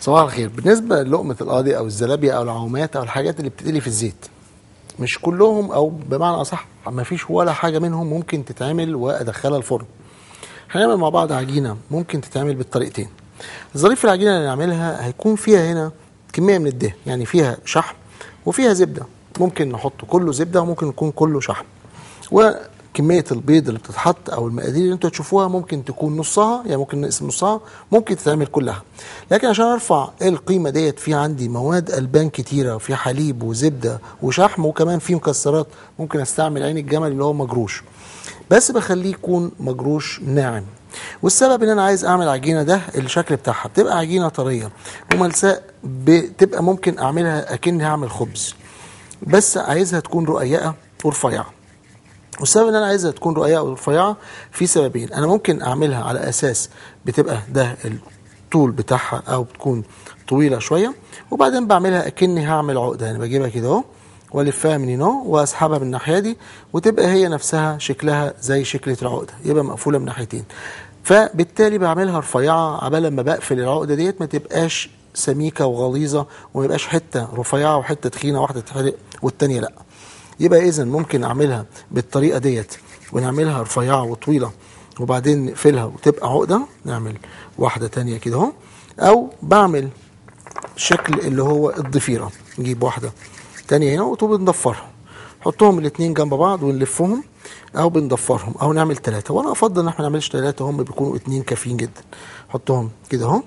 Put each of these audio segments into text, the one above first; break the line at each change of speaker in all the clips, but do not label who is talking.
صباح الخير بالنسبه للقمه القاضي او الزلابيه او العومات او الحاجات اللي بتتقلي في الزيت مش كلهم او بمعنى اصح ما فيش ولا حاجه منهم ممكن تتعمل وادخلها الفرن هنعمل مع بعض عجينه ممكن تتعمل بالطريقتين الظريف في العجينه اللي نعملها هيكون فيها هنا كميه من الدهن يعني فيها شحم وفيها زبده ممكن نحط كله زبده وممكن يكون كله شحم وكميه البيض اللي بتتحط او المقادير اللي انتوا تشوفوها ممكن تكون نصها يعني ممكن نقسم نصها ممكن تتعمل كلها لكن عشان ارفع القيمه ديت في عندي مواد البان كتيره وفي حليب وزبده وشحم وكمان في مكسرات ممكن استعمل عين الجمل اللي هو مجروش بس بخليه يكون مجروش ناعم والسبب ان انا عايز اعمل عجينه ده الشكل بتاعها بتبقى عجينه طريه وملساء بتبقى ممكن اعملها اكني هعمل خبز بس عايزها تكون رقيقه ورفيعه والسبب ان انا عايزها تكون رقيقه ورفيعه في سببين انا ممكن اعملها على اساس بتبقى ده الطول بتاعها او بتكون طويله شويه وبعدين بعملها اكني هعمل عقده يعني بجيبها كده اهو والفها من هنا واسحبها من الناحيه دي وتبقى هي نفسها شكلها زي شكله العقده يبقى مقفوله من ناحيتين فبالتالي بعملها رفيعه عبال لما بقفل العقده ديت ما تبقاش سميكه وغليظه وما يبقاش حته رفيعه وحته تخينه واحده تتحرق والتانيه لا يبقى اذا ممكن اعملها بالطريقه ديت ونعملها رفيعه وطويله وبعدين نقفلها وتبقى عقده نعمل واحده تانية كده اهو او بعمل شكل اللي هو الضفيره نجيب واحده تانية هنا وبنضفرها نحطهم الاثنين جنب بعض ونلفهم او بنضفرهم او نعمل ثلاثه وانا افضل ان احنا ما نعملش ثلاثه هم بيكونوا اثنين كافيين جدا نحطهم كده اهو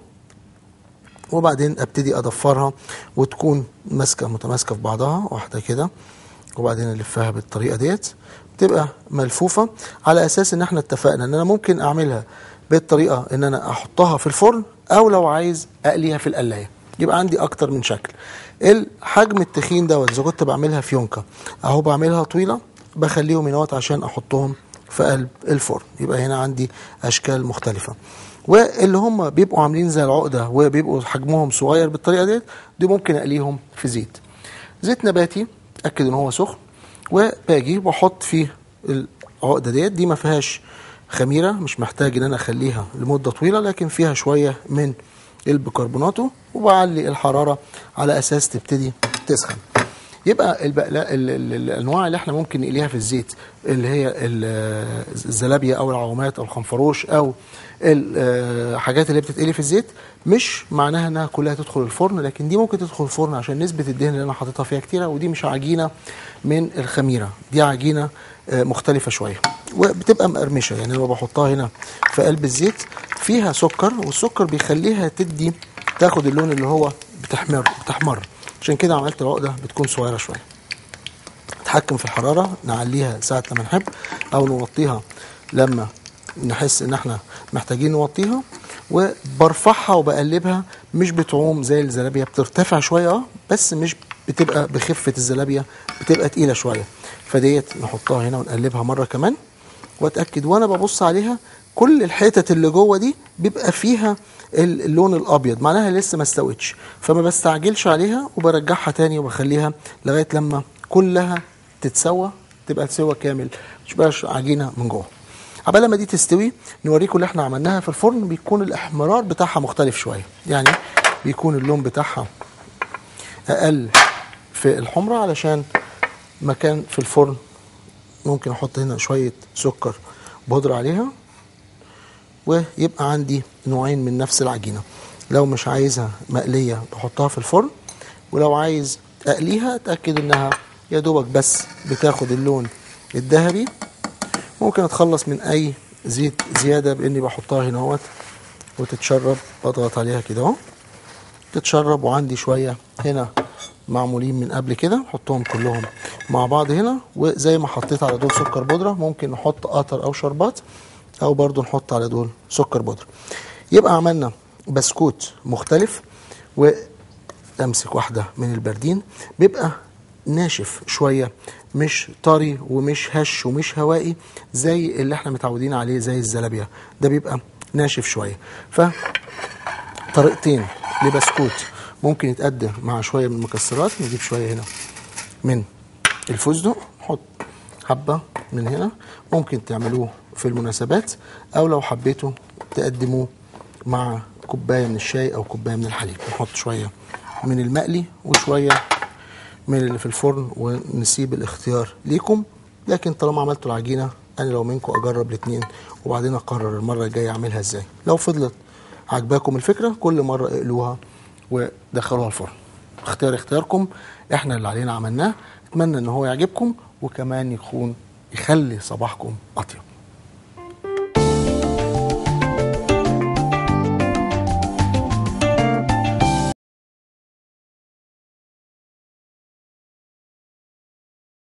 وبعدين ابتدي اضفرها وتكون ماسكه متماسكه في بعضها واحده كده وبعدين الفها بالطريقه ديت تبقى ملفوفه على اساس ان احنا اتفقنا ان انا ممكن اعملها بالطريقه ان انا احطها في الفرن او لو عايز اقليها في القلايه يبقى عندي اكتر من شكل الحجم التخين دوت اذا كنت بعملها فيونكه اهو بعملها طويله بخليهم هنا عشان احطهم في قلب الفرن يبقى هنا عندي اشكال مختلفه واللي هم بيبقوا عاملين زي العقده وبيبقوا حجمهم صغير بالطريقه ديت دي ممكن اقليهم في زيت زيت نباتي اتاكد ان هو سخن وباجي واحط فيه العقده ديت دي ما فيهاش خميره مش محتاج ان انا اخليها لمده طويله لكن فيها شويه من البيكربوناتو وبعلي الحراره على اساس تبتدي تسخن يبقى البقلا ال- ال- الانواع اللي احنا ممكن نقليها في الزيت اللي هي ال- الزلابيه او العوامات او الخنفروش او الحاجات اللي بتتقلي في الزيت مش معناها انها كلها تدخل الفرن لكن دي ممكن تدخل الفرن عشان نسبه الدهن اللي انا حاططها فيها كتيره ودي مش عجينه من الخميره دي عجينه آه، مختلفه شويه وبتبقى مقرمشه يعني لما بحطها هنا في قلب الزيت فيها سكر والسكر بيخليها تدي تاخد اللون اللي هو بتحمر بتحمر عشان كده عملت العقده بتكون صغيره شويه نتحكم في الحراره نعليها ساعه لما نحب او نوطيها لما نحس ان احنا محتاجين نوطيها وبرفعها وبقلبها مش بتعوم زي الزلابيه بترتفع شويه اه بس مش بتبقى بخفه الزلابيه بتبقى تقيله شويه فديت نحطها هنا ونقلبها مره كمان واتاكد وانا ببص عليها كل الحتت اللي جوه دي بيبقى فيها ال- اللون الابيض معناها لسه ما استوتش فما بستعجلش عليها وبرجعها تاني وبخليها لغايه لما كلها تتسوى تبقى سوا كامل مش بقاش عجينه من جوه عبال لما دي تستوي نوريكم اللي احنا عملناها في الفرن بيكون الاحمرار بتاعها مختلف شويه يعني بيكون اللون بتاعها اقل في الحمرة علشان مكان في الفرن ممكن احط هنا شويه سكر بودرة عليها ويبقى عندي نوعين من نفس العجينه لو مش عايزها مقليه بحطها في الفرن ولو عايز اقليها اتاكد انها يا دوبك بس بتاخد اللون الذهبي ممكن اتخلص من اي زيت زياده باني بحطها هنا اهوت وتتشرب بضغط عليها كده اهو تتشرب وعندي شويه هنا معمولين من قبل كده نحطهم كلهم مع بعض هنا وزي ما حطيت على دول سكر بودره ممكن نحط قطر او شربات او برضو نحط على دول سكر بودره يبقى عملنا بسكوت مختلف وامسك واحده من البردين بيبقى ناشف شويه مش طري ومش هش ومش هوائي زي اللي احنا متعودين عليه زي الزلابيه ده بيبقى ناشف شويه ف طريقتين لبسكوت ممكن يتقدم مع شويه من المكسرات نجيب شويه هنا من الفستق نحط حبه من هنا ممكن تعملوه في المناسبات او لو حبيتوا تقدموه مع كوبايه من الشاي او كوبايه من الحليب نحط شويه من المقلي وشويه من اللي في الفرن ونسيب الاختيار ليكم لكن طالما عملتوا العجينه انا لو منكم اجرب الاثنين وبعدين اقرر المره الجايه اعملها ازاي لو فضلت عجباكم الفكره كل مره اقلوها ودخلوها الفرن اختيار اختياركم احنا اللي علينا عملناه اتمنى ان هو يعجبكم وكمان يكون يخلي صباحكم اطيب